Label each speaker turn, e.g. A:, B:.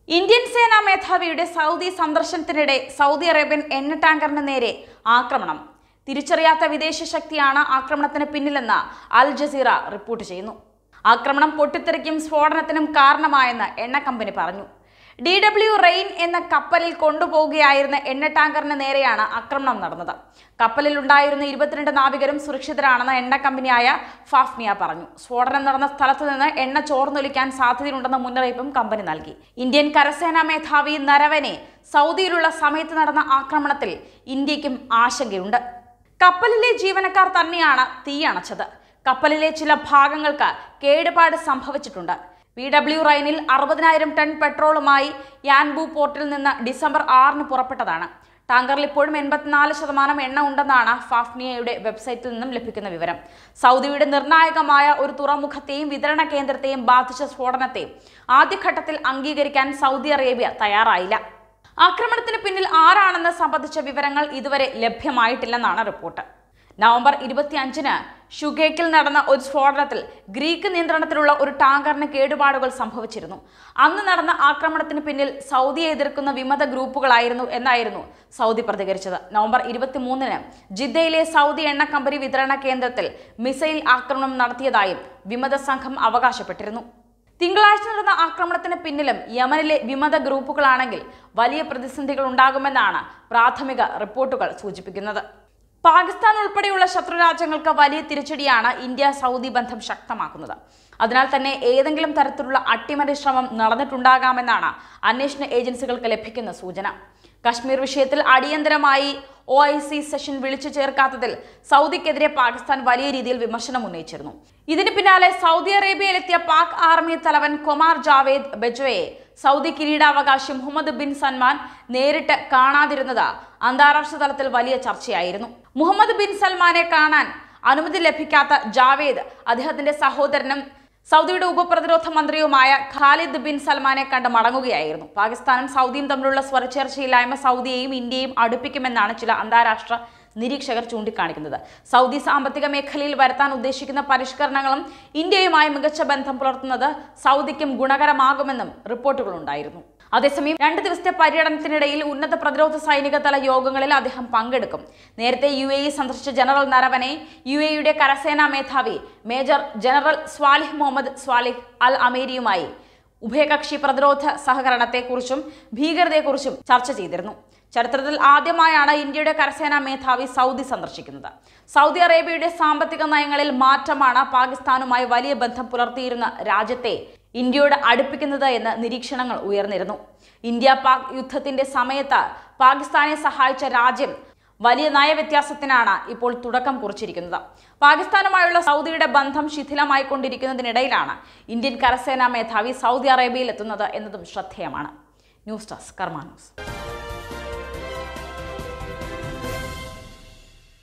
A: Indian സേനാ മേധാവിയുടെ Saudi സന്ദർശനത്തിനിടെ സൗദി അറേബ്യൻ എണ്ണ ടാങ്കറിന് നേരെ ആക്രമണം തിരിച്ചറിയാത്ത വിദേശ ശക്തിയാണ് ആക്രമണത്തിന് പിന്നിലെന്ന് അൽ ജസീറ റിപ്പോർട്ട് ചെയ്യുന്നു ആക്രമണം പൊട്ടിത്തെറിക്കും സ്ഫോടനത്തിനും കാരണമായെന്ന് എണ്ണ കമ്പനി പറഞ്ഞു ഡി ഡബ്ല്യു റെയിൻ എന്ന കപ്പലിൽ കൊണ്ടുപോവുകയായിരുന്ന എണ്ണ ടാങ്കറിന് നേരെയാണ് ആക്രമണം നടന്നത് കപ്പലിൽ ഉണ്ടായിരുന്ന ഇരുപത്തിരണ്ട് നാവികരും സുരക്ഷിതരാണെന്ന് എണ്ണ കമ്പനിയായ ഫാഫ്നിയ പറഞ്ഞു സ്ഫോടനം നടന്ന സ്ഥലത്ത് നിന്ന് എണ്ണ ചോർന്നൊലിക്കാൻ സാധ്യതയുണ്ടെന്ന മുന്നറിയിപ്പും കമ്പനി നൽകി ഇന്ത്യൻ കരസേനാ മേധാവി നരവനെ സൗദിയിലുള്ള സമയത്ത് നടന്ന ആക്രമണത്തിൽ ഇന്ത്യക്കും ആശങ്കയുണ്ട് കപ്പലിലെ ജീവനക്കാർ തന്നെയാണ് തീയണച്ചത് കപ്പലിലെ ചില ഭാഗങ്ങൾക്ക് കേടുപാട് സംഭവിച്ചിട്ടുണ്ട് വി ഡബ്ല്യു റൈനിൽ അറുപതിനായിരം ടൺ പെട്രോളുമായി യാൻബു പോർട്ടിൽ നിന്ന് ഡിസംബർ ആറിന് പുറപ്പെട്ടതാണ് ടാങ്കറിൽ ഇപ്പോഴും എൺപത്തിനാല് ശതമാനം എണ്ണ ഉണ്ടെന്നാണ് ഫാഫ്നിയയുടെ വെബ്സൈറ്റിൽ നിന്നും ലഭിക്കുന്ന വിവരം സൗദിയുടെ നിർണായകമായ ഒരു തുറമുഖത്തെയും വിതരണ കേന്ദ്രത്തെയും ബാധിച്ച സ്ഫോടനത്തെ ആദ്യഘട്ടത്തിൽ അംഗീകരിക്കാൻ സൗദി അറേബ്യ തയ്യാറായില്ല ആക്രമണത്തിന് പിന്നിൽ ആരാണെന്ന് സംബന്ധിച്ച വിവരങ്ങൾ ഇതുവരെ ലഭ്യമായിട്ടില്ലെന്നാണ് റിപ്പോർട്ട് നവംബർ ഇരുപത്തിയഞ്ചിന് ഷുഗേക്കിൽ നടന്ന ഒരു സ്ഫോടനത്തിൽ ഗ്രീക്ക് നിയന്ത്രണത്തിലുള്ള ഒരു ടാങ്കറിന് കേടുപാടുകൾ സംഭവിച്ചിരുന്നു അന്ന് നടന്ന ആക്രമണത്തിന് പിന്നിൽ സൗദിയെ എതിർക്കുന്ന വിമത ഗ്രൂപ്പുകളായിരുന്നു എന്നായിരുന്നു സൗദി പ്രതികരിച്ചത് നവംബർ ഇരുപത്തിമൂന്നിന് ജിദ്ദയിലെ സൗദി എണ്ണ കമ്പനി വിതരണ കേന്ദ്രത്തിൽ മിസൈൽ ആക്രമണം നടത്തിയതായും വിമത സംഘം അവകാശപ്പെട്ടിരുന്നു തിങ്കളാഴ്ച നടന്ന ആക്രമണത്തിന് പിന്നിലും യമനിലെ വിമത ഗ്രൂപ്പുകളാണെങ്കിൽ വലിയ പ്രതിസന്ധികൾ ഉണ്ടാകുമെന്നാണ് പ്രാഥമിക റിപ്പോർട്ടുകൾ സൂചിപ്പിക്കുന്നത് പാകിസ്ഥാൻ ഉൾപ്പെടെയുള്ള ശത്രു രാജ്യങ്ങൾക്ക് വലിയ തിരിച്ചടിയാണ് ഇന്ത്യ സൗദി ബന്ധം ശക്തമാക്കുന്നത് അതിനാൽ തന്നെ ഏതെങ്കിലും തരത്തിലുള്ള അട്ടിമറി ശ്രമം നടന്നിട്ടുണ്ടാകാമെന്നാണ് അന്വേഷണ ഏജൻസികൾക്ക് ലഭിക്കുന്ന സൂചന കശ്മീർ വിഷയത്തിൽ അടിയന്തരമായി ഒ ഐ സി സെഷൻ വിളിച്ചു ചേർക്കാത്തതിൽ സൗദിക്കെതിരെ പാകിസ്ഥാൻ വലിയ രീതിയിൽ വിമർശനം ഉന്നയിച്ചിരുന്നു ഇതിന് പിന്നാലെ സൗദി അറേബ്യയിലെത്തിയ പാക് ആർമി തലവൻ കൊമാർ ജാവേദ് ബെജോയെ സൗദി കിരീടാവകാശി മുഹമ്മദ് ബിൻ സൽമാൻ നേരിട്ട് കാണാതിരുന്നത് അന്താരാഷ്ട്ര തലത്തിൽ വലിയ ചർച്ചയായിരുന്നു മുഹമ്മദ് ബിൻ സൽമാനെ കാണാൻ അനുമതി ലഭിക്കാത്ത ജാവേദ് അദ്ദേഹത്തിന്റെ സഹോദരനും സൗദിയുടെ ഉപപ്രതിരോധ മന്ത്രിയുമായ ഖാലിദ് ബിൻ സൽമാനെ കണ്ട് മടങ്ങുകയായിരുന്നു പാകിസ്ഥാനും സൗദിയും തമ്മിലുള്ള സ്വരച്ചേർച്ചയില്ലായ്മ സൗദിയെയും ഇന്ത്യയും അടുപ്പിക്കുമെന്നാണ് ചില അന്താരാഷ്ട്ര നിരീക്ഷകർ ചൂണ്ടിക്കാണിക്കുന്നത് സൗദി സാമ്പത്തിക മേഖലയിൽ വരുത്താൻ ഉദ്ദേശിക്കുന്ന പരിഷ്കരണങ്ങളും ഇന്ത്യയുമായി മികച്ച ബന്ധം പുലർത്തുന്നത് സൗദിക്കും ഗുണകരമാകുമെന്നും റിപ്പോർട്ടുകളുണ്ടായിരുന്നു അതേസമയം രണ്ട് ദിവസത്തെ പര്യടനത്തിനിടയിൽ ഉന്നത പ്രതിരോധ സൈനിക തല യോഗങ്ങളിൽ അദ്ദേഹം പങ്കെടുക്കും നേരത്തെ യു എ ഇ സന്ദർശിച്ച ജനറൽ നരവനെ യു എയുടെ കരസേനാ മേധാവി major general Saleh Mohammed Saleh Al അമേരിയുമായി ഉഭയകക്ഷി പ്രതിരോധ സഹകരണത്തെക്കുറിച്ചും ഭീകരതയെക്കുറിച്ചും ചർച്ച ചെയ്തിരുന്നു ചരിത്രത്തിൽ ആദ്യമായാണ് ഇന്ത്യയുടെ കരസേനാ മേധാവി സൗദി സന്ദർശിക്കുന്നത് സൗദി അറേബ്യയുടെ സാമ്പത്തിക നയങ്ങളിൽ മാറ്റമാണ് പാകിസ്ഥാനുമായി വലിയ ബന്ധം പുലർത്തിയിരുന്ന രാജ്യത്തെ ഇന്ത്യയോട് അടുപ്പിക്കുന്നത് എന്ന് നിരീക്ഷണങ്ങൾ ഉയർന്നിരുന്നു ഇന്ത്യ പാക് യുദ്ധത്തിന്റെ സമയത്ത് പാകിസ്ഥാനെ സഹായിച്ച രാജ്യം വലിയ നയവ്യത്യാസത്തിനാണ് ഇപ്പോൾ തുടക്കം കുറിച്ചിരിക്കുന്നത് പാകിസ്ഥാനുമായുള്ള സൗദിയുടെ ബന്ധം ശിഥിലമായിക്കൊണ്ടിരിക്കുന്നതിനിടയിലാണ് ഇന്ത്യൻ കരസേനാ മേധാവി സൗദി അറേബ്യയിൽ എത്തുന്നത് എന്നതും ശ്രദ്ധേയമാണ് ന്യൂസ് ഡെസ്ക് കർമാ ന്യൂസ്